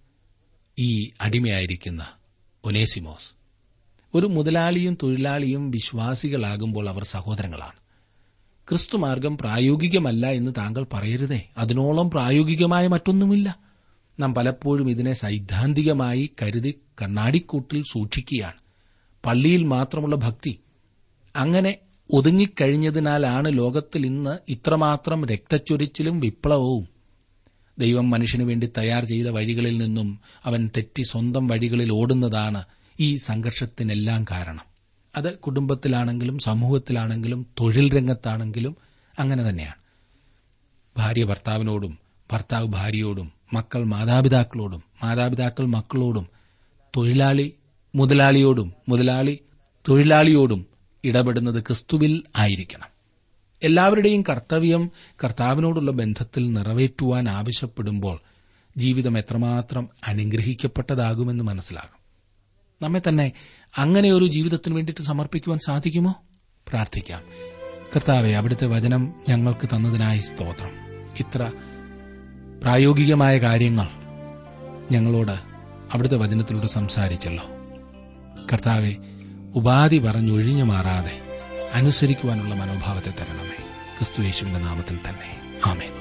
A: ഈ അടിമയായിരിക്കുന്ന ഒനേസിമോസ് ഒരു മുതലാളിയും തൊഴിലാളിയും വിശ്വാസികളാകുമ്പോൾ അവർ സഹോദരങ്ങളാണ് ക്രിസ്തുമാർഗം പ്രായോഗികമല്ല എന്ന് താങ്കൾ പറയരുതേ അതിനോളം പ്രായോഗികമായ മറ്റൊന്നുമില്ല നാം പലപ്പോഴും ഇതിനെ സൈദ്ധാന്തികമായി കരുതി കണ്ണാടിക്കൂട്ടിൽ സൂക്ഷിക്കുകയാണ് പള്ളിയിൽ മാത്രമുള്ള ഭക്തി അങ്ങനെ ഒതുങ്ങിക്കഴിഞ്ഞതിനാലാണ് ലോകത്തിൽ ഇന്ന് ഇത്രമാത്രം രക്തച്ചൊരിച്ചിലും വിപ്ലവവും ദൈവം മനുഷ്യനു വേണ്ടി തയ്യാർ ചെയ്ത വഴികളിൽ നിന്നും അവൻ തെറ്റി സ്വന്തം വഴികളിൽ ഓടുന്നതാണ് ഈ സംഘർഷത്തിനെല്ലാം കാരണം അത് കുടുംബത്തിലാണെങ്കിലും സമൂഹത്തിലാണെങ്കിലും തൊഴിൽ രംഗത്താണെങ്കിലും അങ്ങനെ തന്നെയാണ് ഭാര്യ ഭർത്താവിനോടും ഭർത്താവ് ഭാര്യയോടും മക്കൾ മാതാപിതാക്കളോടും മാതാപിതാക്കൾ മക്കളോടും തൊഴിലാളി മുതലാളിയോടും മുതലാളി തൊഴിലാളിയോടും ഇടപെടുന്നത് ക്രിസ്തുവിൽ ആയിരിക്കണം എല്ലാവരുടെയും കർത്തവ്യം കർത്താവിനോടുള്ള ബന്ധത്തിൽ നിറവേറ്റുവാൻ ആവശ്യപ്പെടുമ്പോൾ ജീവിതം എത്രമാത്രം അനുഗ്രഹിക്കപ്പെട്ടതാകുമെന്ന് മനസ്സിലാകും നമ്മെ തന്നെ അങ്ങനെ ഒരു ജീവിതത്തിന് വേണ്ടിയിട്ട് സമർപ്പിക്കുവാൻ സാധിക്കുമോ പ്രാർത്ഥിക്കാം കർത്താവെ അവിടുത്തെ വചനം ഞങ്ങൾക്ക് തന്നതിനായി സ്തോത്രം ഇത്ര പ്രായോഗികമായ കാര്യങ്ങൾ ഞങ്ങളോട് അവിടുത്തെ വചനത്തിലൂടെ സംസാരിച്ചല്ലോ കർത്താവെ ഉപാധി പറഞ്ഞൊഴിഞ്ഞു മാറാതെ അനുസരിക്കുവാനുള്ള മനോഭാവത്തെ തരണമേ ക്രിസ്തു യേശുവിന്റെ നാമത്തിൽ തന്നെ ആമേൻ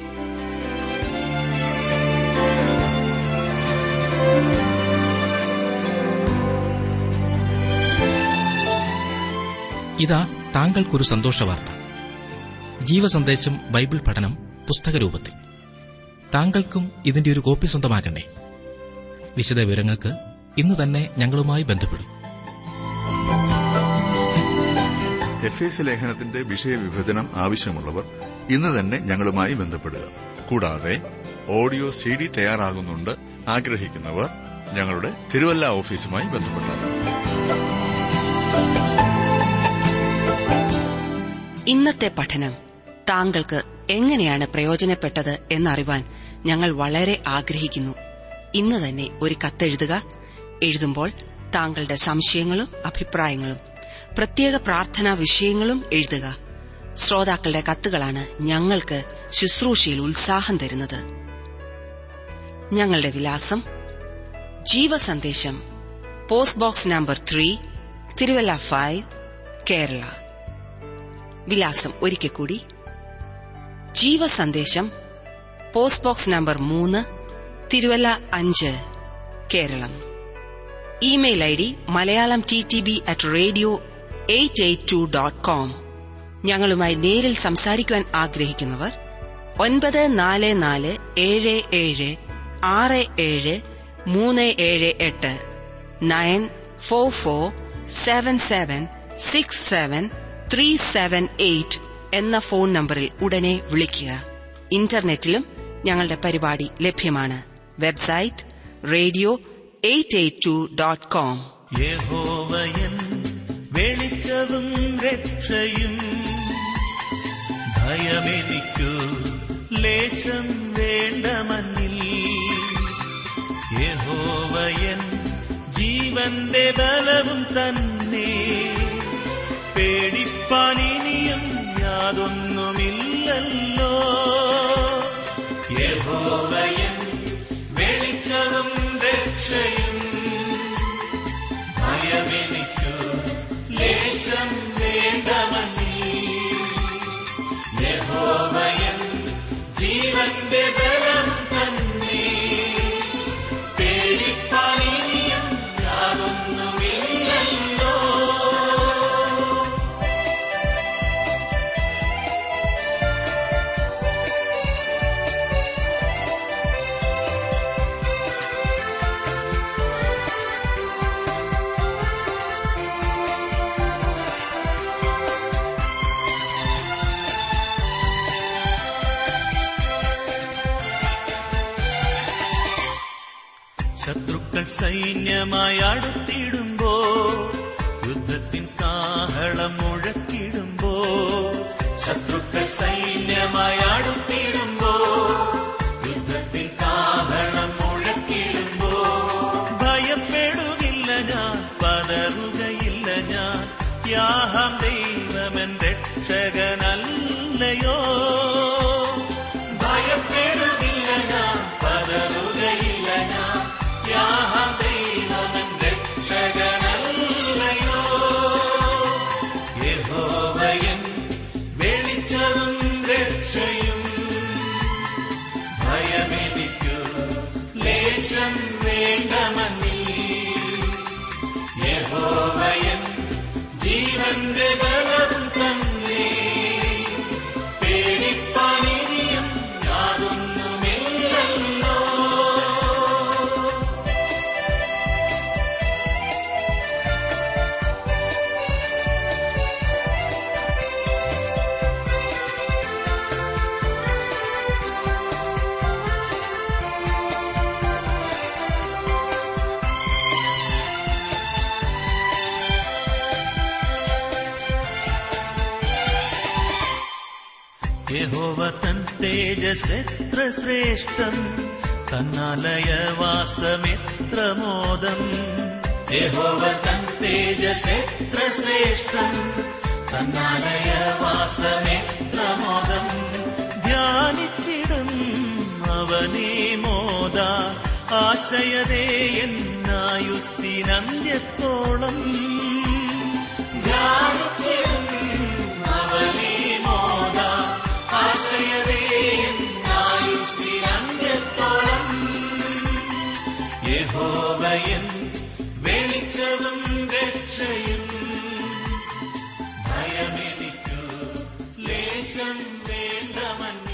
C: ഇതാ താങ്കൾക്കൊരു സന്തോഷവാർത്ത ജീവസന്ദേശം ബൈബിൾ പഠനം പുസ്തകരൂപത്തിൽ താങ്കൾക്കും ഇതിന്റെ ഒരു കോപ്പി സ്വന്തമാക്കണ്ടേ വിശദ വിവരങ്ങൾക്ക് ഇന്ന് തന്നെ ഞങ്ങളുമായി ബന്ധപ്പെടും
D: എഫ് എസ് ലേഖനത്തിന്റെ വിഷയവിഭജനം ആവശ്യമുള്ളവർ ഇന്ന് തന്നെ ഞങ്ങളുമായി ബന്ധപ്പെടുക കൂടാതെ ഓഡിയോ സി ഡി തയ്യാറാകുന്നുണ്ട് ആഗ്രഹിക്കുന്നവർ ഞങ്ങളുടെ തിരുവല്ല ഓഫീസുമായി ബന്ധപ്പെട്ടാൽ
B: ഇന്നത്തെ പഠനം താങ്കൾക്ക് എങ്ങനെയാണ് പ്രയോജനപ്പെട്ടത് എന്നറിവാൻ ഞങ്ങൾ വളരെ ആഗ്രഹിക്കുന്നു ഇന്ന് തന്നെ ഒരു കത്തെഴുതുക എഴുതുമ്പോൾ താങ്കളുടെ സംശയങ്ങളും അഭിപ്രായങ്ങളും പ്രത്യേക പ്രാർത്ഥനാ വിഷയങ്ങളും എഴുതുക ശ്രോതാക്കളുടെ കത്തുകളാണ് ഞങ്ങൾക്ക് ശുശ്രൂഷയിൽ ഉത്സാഹം തരുന്നത് ഞങ്ങളുടെ വിലാസം Jeevasandesham post box number three Thiruvalla five Kerala വിലാസം ഒരിക്കൽ കൂടി ജീവസന്ദേശം പോസ്റ്റ് ബോക്സ് നമ്പർ മൂന്ന് തിരുവല്ല അഞ്ച് Keralam email I D Malayalam T T B at radio eight eight two dot com ഞങ്ങളുമായി നേരിൽ സംസാരിക്കുവാൻ ആഗ്രഹിക്കുന്നവർ ഒൻപത് നാല് നാല് ഏഴ് ഏഴ് ആറ് ഏഴ് മൂന്ന് ഏഴ് എട്ട് nine four four seven seven six seven three seven eight എന്ന ഫോൺ നമ്പറിൽ ഉടനെ വിളിക്കുക ഇന്റർനെറ്റിലും ഞങ്ങളുടെ പരിപാടി ലഭ്യമാണ് website radio eight eight two dot com
E: യഹോവയൻ വെളിച്ചവും രക്ഷയും ഭയമെനിക്കു ലേശം വേണ്ട മഞ്ഞിൽ യഹോവയൻ ജീവന്റെ ബലവും തന്നെ പേടിപ്പാനിനിയും യാതൊന്നുമില്ലല്ലോ യഹോവയൻ വെളിച്ചവും രക്ഷയും ഭയമെനിക്കു ലേശം വേണ്ടമണി യഹോവയൻ ജീവന്റെ ബലം തന്നെ പേടിപ്പാനിയും യാതൊന്നുമില്ലല്ലോ ശത്രുക്കൾ സൈന്യമായി അടുത്തിടുമ്പോ യുദ്ധത്തിൻ കാഹളം മുഴക്കിടുമ്പോ ശത്രുക്കൾ സൈന്യമായി അടുത്തിടുമ്പോ യുദ്ധത്തിൻ കാഹളം മുഴക്കിടുമ്പോ ഭയപ്പെടുകില്ല ഞാൻ പതറുകയില്ല ഞാൻ യാഹം ദൈവമൻ രക്ഷകനല്ലയോ ഭയപ്പെടുകില്ല ഞാൻ പതറുകയില്ല ഞാൻ യാഹം ദൈവമൻ രക്ഷകനല്ലയോ യഹോവയൻ വെളിച്ചവും രക്ഷയും ഭയമെനിക്കു ലേശം വേണ്ടമന്നി യഹോവയൻ ജീവന്റെ ബലവും തന്നെ പേടിപ്പാനിനിയും യാതൊന്നുമില്ലല്ലോ യഹോവ തൻ തേജസ്സെത്ര ശ്രേഷ്ഠം തന്നാലയവാസമെത്ര മോദം യഹോവ തൻ തേജസ്സെത്ര ശ്രേഷ്ഠം തന്നാലയവാസമെത്ര മോദം ധ്യാനിച്ചിടും അവനെ മോദ ആശയതേ എന്നായുസ്സിനന്ത്യത്തോളം ധ്യാനിച്ചിടും യഹോവയൻ വെളിച്ചവും രക്ഷയും ഭയമെനിക്കു ലേശം വേണ്ടമല്ല